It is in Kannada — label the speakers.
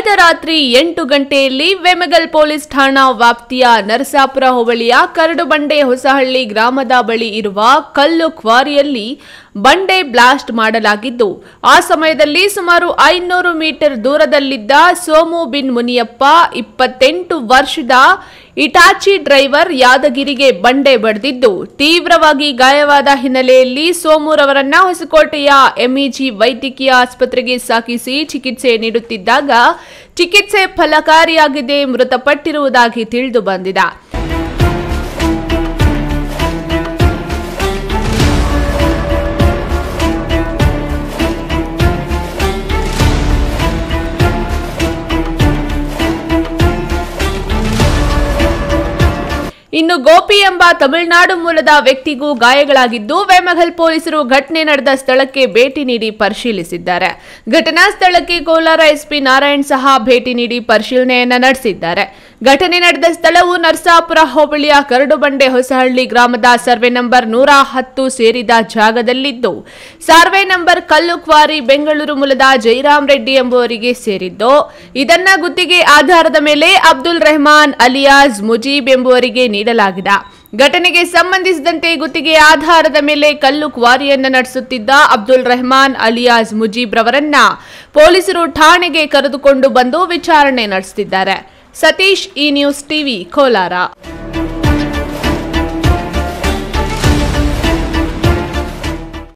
Speaker 1: ಕಳೆದ ರಾತ್ರಿ ಎಂಟು ಗಂಟೆಯಲ್ಲಿ ವೆಮಗಲ್ ಪೊಲೀಸ್ ಠಾಣಾ ವ್ಯಾಪ್ತಿಯ ನರಸಾಪುರ ಹೋಬಳಿಯ ಕರಡುಬಂಡೆ ಹೊಸಹಳ್ಳಿ ಗ್ರಾಮದ ಬಳಿ ಇರುವ ಕಲ್ಲು ಕ್ವಾರಿಯಲ್ಲಿ ಬಂಡೆ ಬ್ಲಾಸ್ಟ್ ಮಾಡಲಾಗಿದ್ದು ಆ ಸಮಯದಲ್ಲಿ ಸುಮಾರು ಐನೂರು ಮೀಟರ್ ದೂರದಲ್ಲಿದ್ದ ಸೋಮು ಬಿನ್ ಮುನಿಯಪ್ಪ ಇಪ್ಪತ್ತೆಂಟು ವರ್ಷದ ಇಟಾಚಿ ಡ್ರೈವರ್ ಯಾದಗಿರಿಗೆ ಬಂಡೆ ಬಡಿದಿದ್ದು ತೀವ್ರವಾಗಿ ಗಾಯವಾದ ಹಿನ್ನೆಲೆಯಲ್ಲಿ ಸೋಮುರವರನ್ನ ಹೊಸಕೋಟೆಯ ಎಂಇಜಿ ವೈದ್ಯಕೀಯ ಆಸ್ಪತ್ರೆಗೆ ಸಾಗಿಸಿ ಚಿಕಿತ್ಸೆ ನೀಡುತ್ತಿದ್ದಾಗ ಚಿಕಿತ್ಸೆ ಫಲಕಾರಿಯಾಗಿದೆ ಮೃತಪಟ್ಟಿರುವುದಾಗಿ ತಿಳಿದು ಬಂದಿದೆ ಇನ್ನು ಗೋಪಿ ಎಂಬ ತಮಿಳುನಾಡು ಮೂಲದ ವ್ಯಕ್ತಿಗೂ ಗಾಯಗಳಾಗಿದ್ದು ವೇಮಗಲ್ ಪೊಲೀಸರು ಘಟನೆ ನಡೆದ ಸ್ಥಳಕ್ಕೆ ಭೇಟಿ ನೀಡಿ ಪರಿಶೀಲಿಸಿದ್ದಾರೆ ಘಟನಾ ಸ್ಥಳಕ್ಕೆ ಕೋಲಾರ ಎಸ್ಪಿ ನಾರಾಯಣ್ ಸಹ ಭೇಟಿ ನೀಡಿ ಪರಿಶೀಲನೆಯನ್ನ ನಡೆಸಿದ್ದಾರೆ ಘಟನೆ ನಡೆದ ಸ್ಥಳವು ನರಸಾಪುರ ಹೋಬಳಿಯ ಕರಡುಬಂಡೆ ಹೊಸಹಳ್ಳಿ ಗ್ರಾಮದ ಸರ್ವೆ ನಂಬರ್ ನೂರ ಹತ್ತು ಸೇರಿದ ಜಾಗದಲ್ಲಿದ್ದು ಸರ್ವೆ ನಂಬರ್ ಕಲ್ಲುಕ್ವಾರಿ ಬೆಂಗಳೂರು ಮೂಲದ ಜೈರಾಮ್ ರೆಡ್ಡಿ ಎಂಬುವರಿಗೆ ಸೇರಿದ್ದು ಇದನ್ನ ಗುತ್ತಿಗೆ ಆಧಾರದ ಮೇಲೆ ಅಬ್ದುಲ್ ರೆಹಮಾನ್ ಅಲಿಯಾಸ್ ಮುಜೀಬ್ ಎಂಬುವರಿಗೆ ನೀಡಲಾಗಿದೆ ಘಟನೆಗೆ ಸಂಬಂಧಿಸಿದಂತೆ ಗುತ್ತಿಗೆ ಆಧಾರದ ಮೇಲೆ ಕಲ್ಲು ಕ್ವಾರಿಯನ್ನ ನಡೆಸುತ್ತಿದ್ದ ಅಬ್ದುಲ್ ರೆಹಮಾನ್ ಅಲಿಯಾಸ್ ಮುಜೀಬ್ ರವರನ್ನ ಪೊಲೀಸರು ಠಾಣೆಗೆ ಕರೆದುಕೊಂಡು ಬಂದು ವಿಚಾರಣೆ ನಡೆಸುತ್ತಿದ್ದಾರೆ ಸತೀಶ್ ಈ ನ್ಯೂಸ್ ಟಿವಿ ಕೋಲಾರ